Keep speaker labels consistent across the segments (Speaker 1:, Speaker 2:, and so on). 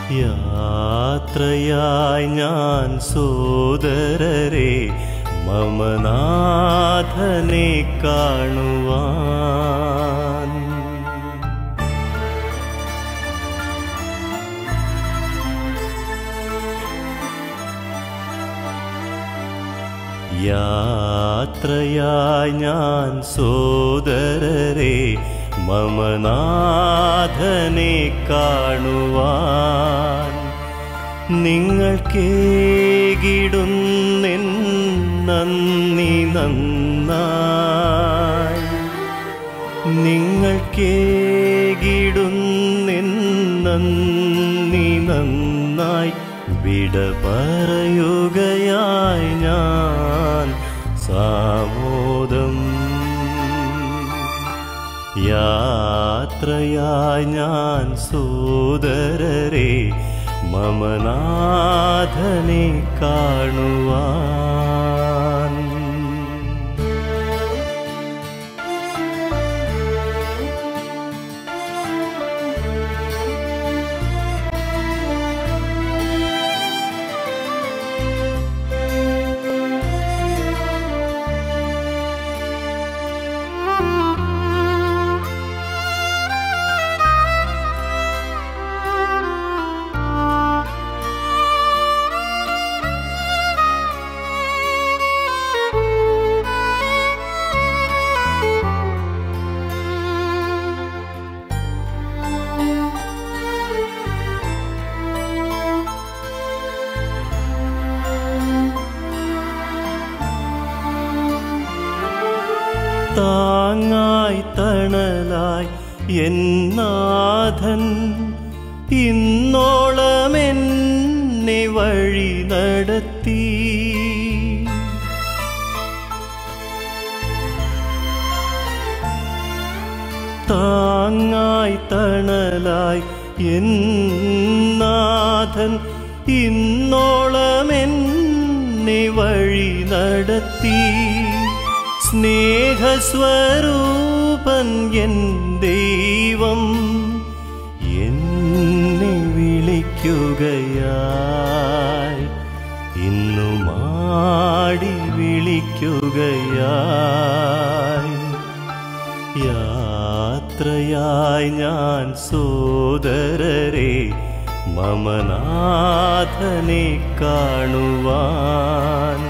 Speaker 1: യാത്രയായി ഞാൻ സോദരരെ മമനാഥനെ കാണുവാൻ യാത്രയായി ഞാൻ സോദരരെ മമനാഥനെ കാണുവാൻ നിങ്ങൾക്കേകിടുന്നെൻ നന്ദി നന്നായി നിങ്ങൾക്കേകിടുന്നെൻ നന്ദി നന്നായി വിട പറയുകയായി ഞാൻ സാമോദം യാത്രയായി ഞാൻ സോദരരെ മമനാഥനെ കാണുവാൻ താങ്ങായി തണലായി എന്നാഥൻ ഇന്നോളം എന്നെ വഴി നടത്തി താങ്ങായി തണലായി എന്നാഥൻ ഇന്നോളം എന്നെ വഴി നടത്തി സ്നേഹസ്വരൂപൻ എൻ ദൈവം എന്നെ വിളിക്കുകയായി ഇന്നു മാടി വിളിക്കുകയായി യാത്രയായി ഞാൻ സോദരരെ മമനാഥനെ കാണുവാൻ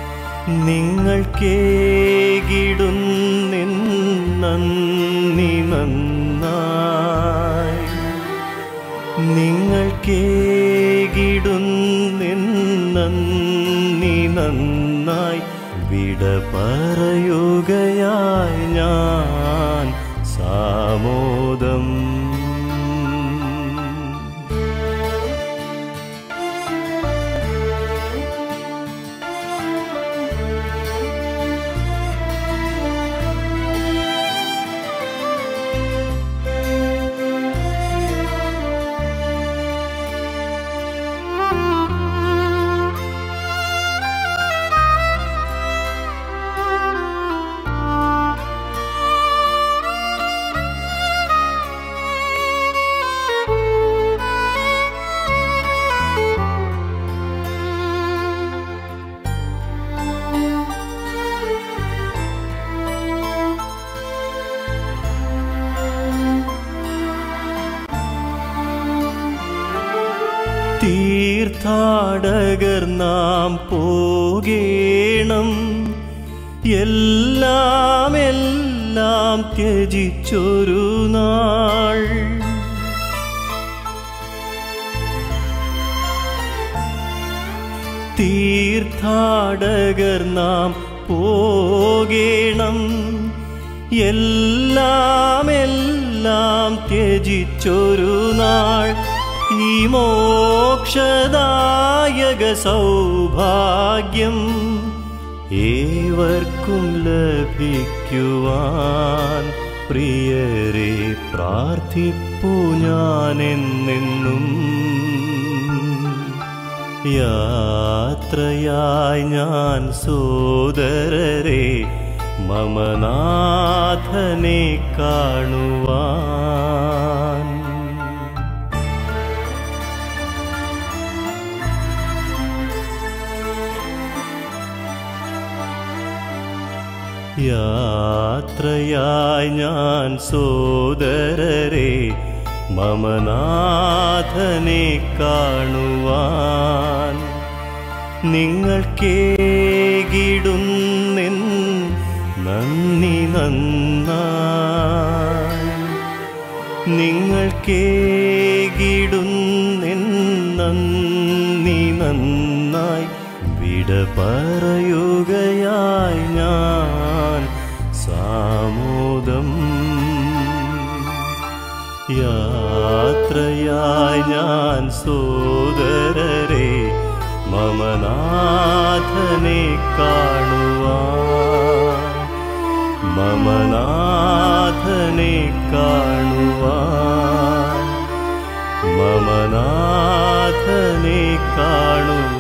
Speaker 1: നിങ്ങൾക്കേകിടുന്നെൻ നന്ദി നന്നായി നിങ്ങൾക്കേകിടുന്നെൻ നന്ദി നന്നായി വിട പറയുകയായി ഞാൻ സാമോദം തീർത്ഥാടകർ നാം പോകേണം എല്ലാം എല്ലാം ത്യജിച്ചൊരു നാൾ തീർത്ഥാടകർ നാം പോകേണം എല്ലാം എല്ലാം ത്യജിച്ചൊരു നാൾ ഈ മോക്ഷദായക സൗഭാഗ്യം ഏവർക്കും ലഭിക്കുവാൻ പ്രിയരെ പ്രാർത്ഥിപ്പു ഞാനെന്നെന്നും യാത്രയായി ഞാൻ സോദരരെ മമനാഥനെ കാണുവാൻ യാത്രയായി ഞാൻ സോദരരെ മമനാഥനെ കാണുവാൻ നിങ്ങൾക്കേകിടുന്നെൻ നന്ദി നന്നായി നിങ്ങൾക്കേകിടുന്നെൻ നന്ദി നന്നായി വിട പറയുകയായി ഞാൻ സാമോദം യാത്രയായി ഞാൻ സോദരരെ മമനാഥനെ കാണുവാൻ മമനാഥനെ കാണുവാൻ മമനാഥനെ കാണുവാൻ